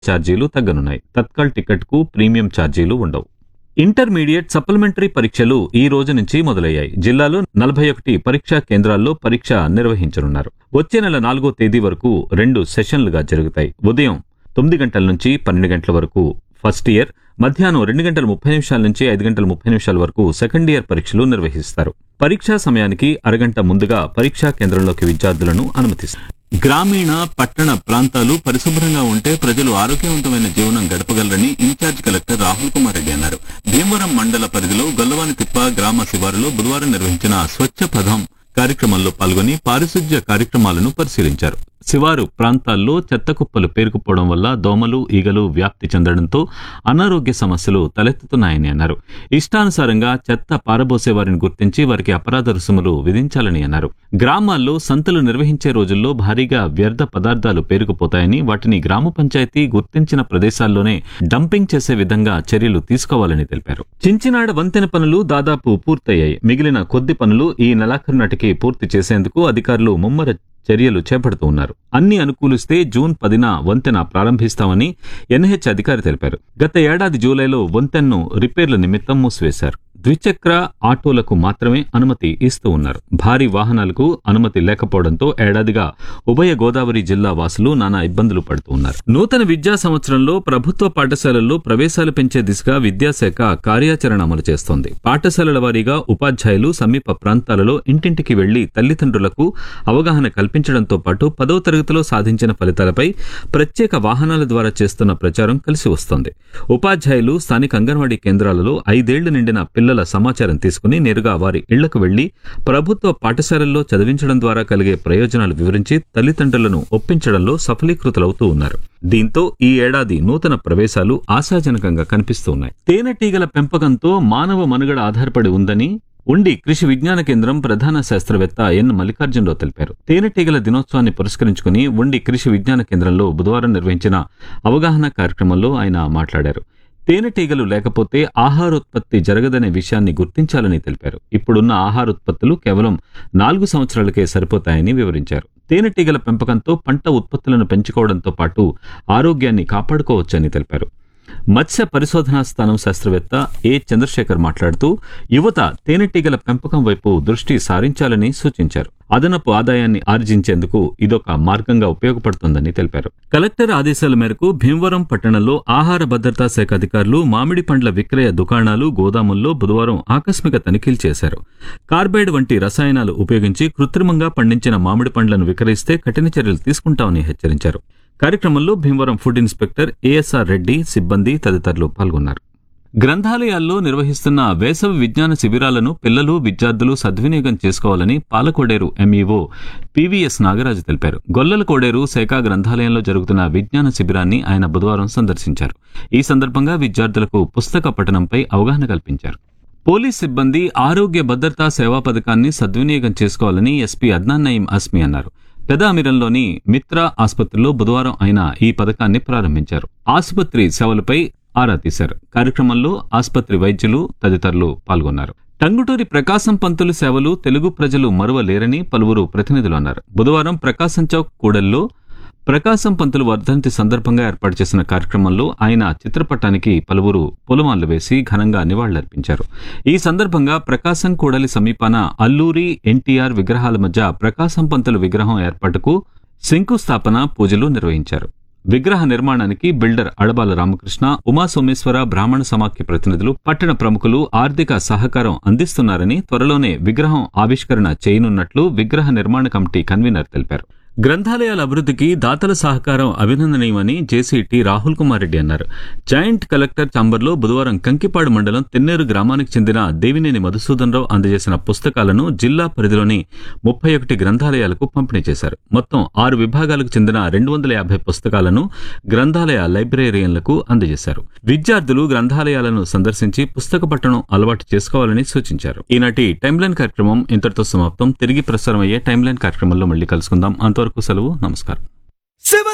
ఛార్జీలు తగ్గనున్నాయి తత్కాల్ టికెట్కు ప్రీమియం ఛార్జీలు ఉండవు ఇంటర్మీడియట్ సప్లిమెంటరీ పరీక్షలు ఈ రోజు నుంచి మొదలయ్యాయి జిల్లాలో నలభై ఒకటి పరీక్షా కేంద్రాల్లో పరీక్ష నిర్వహించనున్నారు వచ్చే నెల నాలుగో తేదీ వరకు రెండు సెషన్లుగా జరుగుతాయి ఉదయం తొమ్మిది గంటల నుంచి పన్నెండు గంటల వరకు ఫస్ట్ ఇయర్ మధ్యాహ్నం రెండు గంటల ముప్పై నిమిషాల నుంచి ఐదు గంటల ముప్పై నిమిషాల వరకు సెకండ్ ఇయర్ పరీక్షలు నిర్వహిస్తారు పరీక్షా సమయానికి అరగంట ముందుగా పరీక్షా కేంద్రంలోకి విద్యార్థులను అనుమతిస్తారు గ్రామీణ పట్టణ ప్రాంతాలు పరిశుభ్రంగా ఉంటే ప్రజలు ఆరోగ్యవంతమైన జీవనం గడపగలరని ఇన్ఛార్జ్ కలెక్టర్ రాహుల్ కుమార్ రెడ్డి అన్నారు భీమవరం మండల పరిధిలో గొల్లవాని తిప్ప గ్రామ శివారులో బుధవారం నిర్వహించిన స్వచ్ఛ పథం కార్యక్రమంలో పాల్గొని పారిశుధ్య కార్యక్రమాలను పరిశీలించారు శివారు ప్రాంతాల్లో చెత్త కుప్పలు పేరుకుపోవడం వల్ల దోమలు ఈగలు వ్యాప్తి చెందడంతో అనారోగ్య సమస్యలు తలెత్తుతున్నాయని అన్నారు ఇష్టానుసారంగా చెత్త పారబోసే వారిని గుర్తించి వారికి అపరాధ రుసుములు విధించాలని అన్నారు గ్రామాల్లో సంతలు నిర్వహించే రోజుల్లో భారీగా వ్యర్థ పదార్థాలు పేరుకుపోతాయని వాటిని గ్రామ పంచాయతీ గుర్తించిన ప్రదేశాల్లోనే డంపింగ్ చేసే విధంగా చర్యలు తీసుకోవాలని తెలిపారు చించినాడ వంతెన పనులు దాదాపు పూర్తయ్యాయి మిగిలిన కొద్ది పనులు ఈ నెలాఖరు నాటికి పూర్తి చేసేందుకు అధికారులు ముమ్మర చర్యలు చేపడుతూ ఉన్నారు అన్ని అనుకూలిస్తే జూన్ పదిన వంతెన ప్రారంభిస్తామని ఎన్హెచ్ అధికారి తెలిపారు గత ఏడాది జూలైలో వంతెన్ను రిపేర్ల నిమిత్తం మూసివేశారు ద్విచక్ర ఆటోలకు మాత్రమే అనుమతి ఇస్తూ ఉన్నారు భారీ వాహనాలకు అనుమతి లేకపోవడంతో ఏడాదిగా ఉభయ గోదావరి జిల్లా వాసులు నానా ఇబ్బందులు పడుతూ ఉన్నారు నూతన విద్యా సంవత్సరంలో ప్రభుత్వ పాఠశాలల్లో ప్రవేశాలు పెంచే దిశగా విద్యాశాఖ కార్యాచరణ అమలు చేస్తోంది పాఠశాలల వారీగా ఉపాధ్యాయులు సమీప ప్రాంతాలలో ఇంటింటికి వెళ్లి తల్లిదండ్రులకు అవగాహన కల్పించడంతో పాటు పదవ తరగతిలో సాధించిన ఫలితాలపై ప్రత్యేక వాహనాల ద్వారా చేస్తున్న ప్రచారం కలిసి వస్తోంది ఉపాధ్యాయులు స్థానిక అంగన్వాడీ కేంద్రాలలో ఐదేళ్లు నిండిన పిల్లల సమాచారం తీసుకుని నేరుగా వారి ఇళ్లకు వెళ్లి ప్రభుత్వ పాఠశాలల్లో చదివించడం ద్వారా కలిగే ప్రయోజనాలు వివరించి తల్లిదండ్రులను ఒప్పించడంలో సఫలీకృతులవుతూ ఉన్నారు దీంతో ఈ ఏడాది నూతన ప్రవేశాలు ఆశాజనకంగా కనిపిస్తూ ఉన్నాయి తేనెటీగల పెంపకంతో మానవ మనుగడ ఆధారపడి ఉందని ఉండి కృషి విజ్ఞాన కేంద్రం ప్రధాన శాస్త్రవేత్త ఎన్ మల్లికార్జునరావు తెలిపారు తేనెటీగల దినోత్సవాన్ని పురస్కరించుకుని ఉండి కృషి విజ్ఞాన కేంద్రంలో బుధవారం నిర్వహించిన అవగాహన కార్యక్రమంలో ఆయన మాట్లాడారు తేనెటీగలు లేకపోతే ఆహారోత్పత్తి జరగదనే విషయాన్ని గుర్తించాలని తెలిపారు ఇప్పుడున్న ఆహారోత్పత్తులు కేవలం నాలుగు సంవత్సరాలకే సరిపోతాయని వివరించారు తేనెటీగల పెంపకంతో పంట ఉత్పత్తులను పెంచుకోవడంతో పాటు ఆరోగ్యాన్ని కాపాడుకోవచ్చని తెలిపారు మత్స్య పరిశోధనా స్థానం శాస్త్రవేత్త ఏ చంద్రశేఖర్ మాట్లాడుతూ యువత తేనెటీగల పెంపకం వైపు దృష్టి సారించాలని సూచించారు అదనపు ఆదాయాన్ని ఆర్జించేందుకు ఇదొక మార్గంగా ఉపయోగపడుతుందని తెలిపారు కలెక్టర్ ఆదేశాల మేరకు భీమవరం పట్టణంలో ఆహార భద్రతా శాఖ అధికారులు మామిడి పండ్ల విక్రయ దుకాణాలు గోదాముల్లో బుధవారం ఆకస్మిక తనిఖీలు చేశారు కార్బైడ్ వంటి రసాయనాలు ఉపయోగించి కృత్రిమంగా పండించిన మామిడి పండ్లను విక్రయిస్తే కఠిన చర్యలు తీసుకుంటామని హెచ్చరించారు కార్యక్రమంలో Bhimavaram food inspector ASR Reddy సిబ్బంది తదితరులు పాల్గొన్నారు గ్రంథాలయాల్లో నిర్వహిస్తున్న వేసవి విజ్ఞాన శిబిరాలను పిల్లలు విద్యార్థులు సద్వినియోగం చేసుకోవాలని పాలకోడేరు ఎంఈఓ పివిఎస్ నాగరాజు తెలిపారు గొల్లల కోడేరు శాఖ గ్రంథాలయంలో జరుగుతున్న విజ్ఞాన శిబిరాన్ని ఆయన బుధవారం సందర్శించారు ఈ సందర్భంగా విద్యార్థులకు పుస్తక పఠనంపై అవగాహన కల్పించారు పోలీస్ సిబ్బంది ఆరోగ్య భద్రతా సేవా పథకాన్ని సద్వినియోగం చేసుకోవాలని ఎస్పీ అద్నాన్ నయీం అస్మి అన్నారు పెద అమీరంలోని మిత్ర ఆసుపత్రిలో బుధవారం ఆయన ఈ పథకాన్ని ప్రారంభించారు ఆసుపత్రి సేవలపై ఆరా తీశారు కార్యక్రమంలో ఆసుపత్రి వైద్యులు తదితరులు పాల్గొన్నారు టంగుటూరి ప్రకాశం పంతులు సేవలు తెలుగు ప్రజలు మరువలేరని పలువురు ప్రతినిధులు అన్నారు బుధవారం ప్రకాశం చౌక్ కూడల్లో ప్రకాశం పంతులు వర్ధంతి సందర్భంగా ఏర్పాటు చేసిన కార్యక్రమంలో ఆయన చిత్రపటానికి పలువురు పొలమాళ్లు వేసి ఘనంగా నివాళులర్పించారు ఈ సందర్భంగా ప్రకాశం కూడలి సమీపాన అల్లూరి ఎన్టీఆర్ విగ్రహాల మధ్య ప్రకాశం పంతులు విగ్రహం ఏర్పాటుకు శంకుస్థాపన పూజలు నిర్వహించారు విగ్రహ నిర్మాణానికి బిల్డర్ అడబాల రామకృష్ణ ఉమా సోమేశ్వర బ్రాహ్మణ సమాఖ్య ప్రతినిధులు పట్టణ ప్రముఖులు ఆర్థిక సహకారం అందిస్తున్నారని త్వరలోనే విగ్రహం ఆవిష్కరణ చేయనున్నట్లు విగ్రహ నిర్మాణ కమిటీ కన్వీనర్ తెలిపారు గ్రంథాలయాల అభివృద్ధికి దాతల సహకారం అభినందనీయమని జేసీటీ రాహుల్ కుమార్ రెడ్డి అన్నారు జాయింట్ కలెక్టర్ చాంబర్లో బుధవారం కంకిపాడు మండలం తెన్నేరు గ్రామానికి చెందిన దేవినేని మధుసూదనరావు అందజేసిన పుస్తకాలను జిల్లా పరిధిలోని ముప్పై ఒకటి గ్రంథాలయాలకు పంపిణీ చేశారు మొత్తం ఆరు విభాగాలకు చెందిన రెండు వందల యాభై పుస్తకాలను గ్రంథాలయ లైబ్రేరియన్లకు అందజేశారు విద్యార్థులు గ్రంథాలయాలను సందర్శించి పుస్తక పట్టణం అలవాటు చేసుకోవాలని సూచించారు ఈనాటి టైమ్లైన్ కార్యక్రమం ఇంతటితో సమాప్తం తిరిగి ప్రసారం అయ్యే టైమ్లైన్ కార్యక్రమంలో మళ్ళీ కలుసుకుందాం అంతవరకు సెలవు నమస్కారం శివ